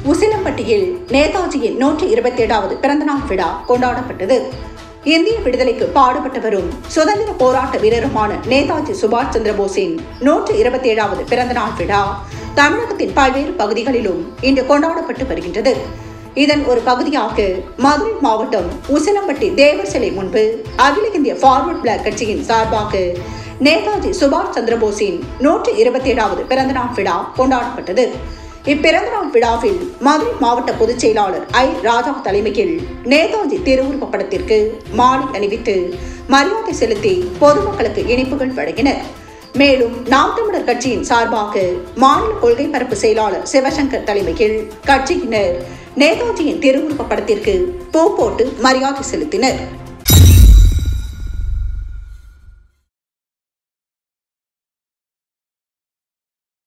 உசிலம்பட்டியில் நேதாஜியின் நூற்றி இருபத்தி ஏழாவது பிறந்தநாள் விழா கொண்டாடப்பட்டது இந்திய விடுதலைக்கு பாடுபட்டு வரும் சுதந்திர போராட்ட வீரருமான நேதாஜி சுபாஷ் சந்திரபோஸின் நூற்றி இருபத்தி ஏழாவது பிறந்தநாள் விழா தமிழகத்தின் பல்வேறு பகுதிகளிலும் இன்று கொண்டாடப்பட்டு வருகின்றது இதன் ஒரு பகுதியாக மதுரை மாவட்டம் உசிலம்பட்டி தேவர் சிலை முன்பு அகில இந்திய ஃபார்வர்ட் பிளாக் கட்சியின் சார்பாக நேதாஜி சுபாஷ் சந்திரபோஸின் நூற்றி இருபத்தி ஏழாவது பிறந்தநாள் விழா கொண்டாடப்பட்டது இப்பிறந்தநாள் விழாவில் மதுரை மாவட்ட பொதுச் செயலாளர் ஐ ராஜா தலைமையில் நேதாஜி திருவுருவப் படத்திற்கு மாலை அணிவித்து மரியாதை செலுத்தி பொதுமக்களுக்கு இனிப்புகள் வழங்கினர் மேலும் நாம் தமிழர் கட்சியின் சார்பாக மாநில கொள்கை பரப்பு செயலாளர் சிவசங்கர் தலைமையில் கட்சியினர் நேதாஜியின் திருவுருவப் படத்திற்கு பூ போட்டு மரியாதை செலுத்தினர்